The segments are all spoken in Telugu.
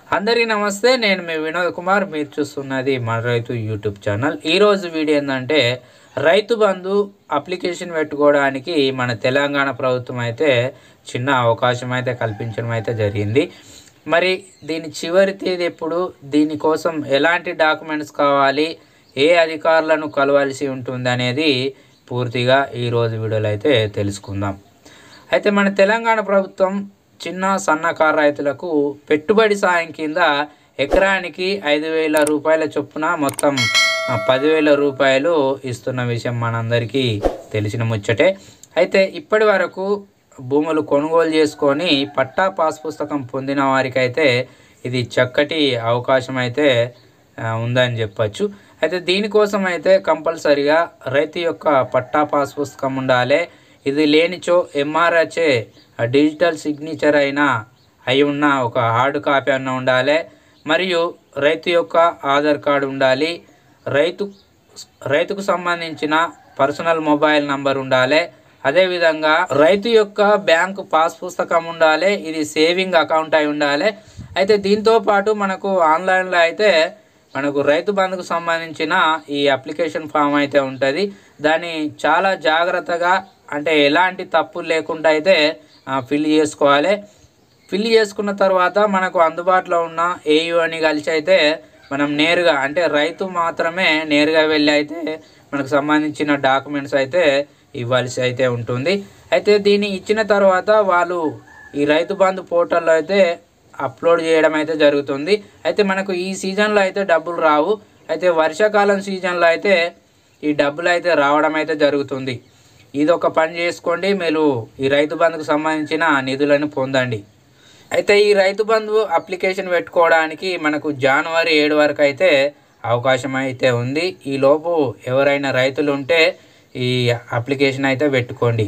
అందరికీ నమస్తే నేను మీ వినోద్ కుమార్ మీరు చూస్తున్నది మన రైతు యూట్యూబ్ ఛానల్ ఈరోజు వీడియో ఏంటంటే రైతు బంధు అప్లికేషన్ పెట్టుకోవడానికి మన తెలంగాణ ప్రభుత్వం అయితే చిన్న అవకాశం అయితే కల్పించడం అయితే జరిగింది మరి దీని చివరి తేదీ ఎప్పుడు దీనికోసం ఎలాంటి డాక్యుమెంట్స్ కావాలి ఏ అధికారులను కలవాల్సి ఉంటుంది అనేది పూర్తిగా ఈరోజు వీడియోలో అయితే తెలుసుకుందాం అయితే మన తెలంగాణ ప్రభుత్వం చిన్న సన్నకారు రైతులకు పెట్టుబడి సాయం కింద ఎకరానికి ఐదు వేల రూపాయల చొప్పున మొత్తం ఆ, పదివేల రూపాయలు ఇస్తున్న విషయం మనందరికీ తెలిసిన ముచ్చటే అయితే ఇప్పటి వరకు భూములు కొనుగోలు చేసుకొని పట్టా పాస్ పుస్తకం పొందిన వారికైతే ఇది చక్కటి అవకాశం అయితే ఆ, ఉందని చెప్పచ్చు అయితే దీనికోసం అయితే కంపల్సరిగా రైతు యొక్క పట్టా పాస్ పుస్తకం ఉండాలి ఇది లేనిచో ఎంఆర్హెచ్ఏ డిజిటల్ సిగ్నేచర్ అయినా అయి ఉన్న ఒక హార్డ్ కాపీ అన్న ఉండాలి మరియు రైతు యొక్క ఆధార్ కార్డు ఉండాలి రైతు రైతుకు సంబంధించిన పర్సనల్ మొబైల్ నంబర్ ఉండాలి అదేవిధంగా రైతు యొక్క బ్యాంకు పాస్ పుస్తకం ఉండాలి ఇది సేవింగ్ అకౌంట్ అయి ఉండాలి అయితే దీంతో పాటు మనకు ఆన్లైన్లో అయితే మనకు రైతు బంధుకు సంబంధించిన ఈ అప్లికేషన్ ఫామ్ అయితే ఉంటుంది దాన్ని చాలా జాగ్రత్తగా అంటే ఎలాంటి తప్పులు లేకుండా అయితే ఫిల్ చేసుకోవాలి ఫిల్ చేసుకున్న తర్వాత మనకు అందుబాటులో ఉన్న ఏయుని కలిసి అయితే మనం నేరుగా అంటే రైతు మాత్రమే నేరుగా వెళ్ళి అయితే మనకు సంబంధించిన డాక్యుమెంట్స్ అయితే ఇవ్వాల్సి అయితే ఉంటుంది అయితే దీన్ని ఇచ్చిన తర్వాత వాళ్ళు ఈ రైతు బంధు పోర్టల్లో అయితే అప్లోడ్ చేయడం అయితే జరుగుతుంది అయితే మనకు ఈ సీజన్లో అయితే డబ్బులు రావు అయితే వర్షాకాలం సీజన్లో అయితే ఈ డబ్బులు అయితే రావడం అయితే జరుగుతుంది ఇది ఒక పని చేసుకోండి మీరు ఈ రైతు బంధుకు సంబంధించిన నిధులను పొందండి అయితే ఈ రైతు బంధు అప్లికేషన్ పెట్టుకోవడానికి మనకు జనవరి ఏడు వరకు అయితే అవకాశం అయితే ఉంది ఈ లోపు ఎవరైనా రైతులు ఉంటే ఈ అప్లికేషన్ అయితే పెట్టుకోండి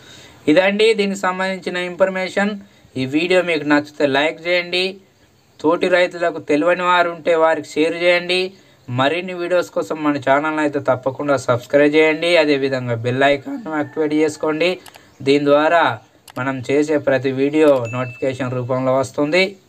ఇదండి దీనికి సంబంధించిన ఇన్ఫర్మేషన్ ఈ వీడియో మీకు నచ్చితే లైక్ చేయండి తోటి రైతులకు తెలియని వారు ఉంటే వారికి షేర్ చేయండి మరిన్ని వీడియోస్ కోసం మన ఛానల్ అయితే తప్పకుండా సబ్స్క్రైబ్ చేయండి అదేవిధంగా బెల్ ఐకాన్ యాక్టివేట్ చేసుకోండి దీని ద్వారా మనం చేసే ప్రతి వీడియో నోటిఫికేషన్ రూపంలో వస్తుంది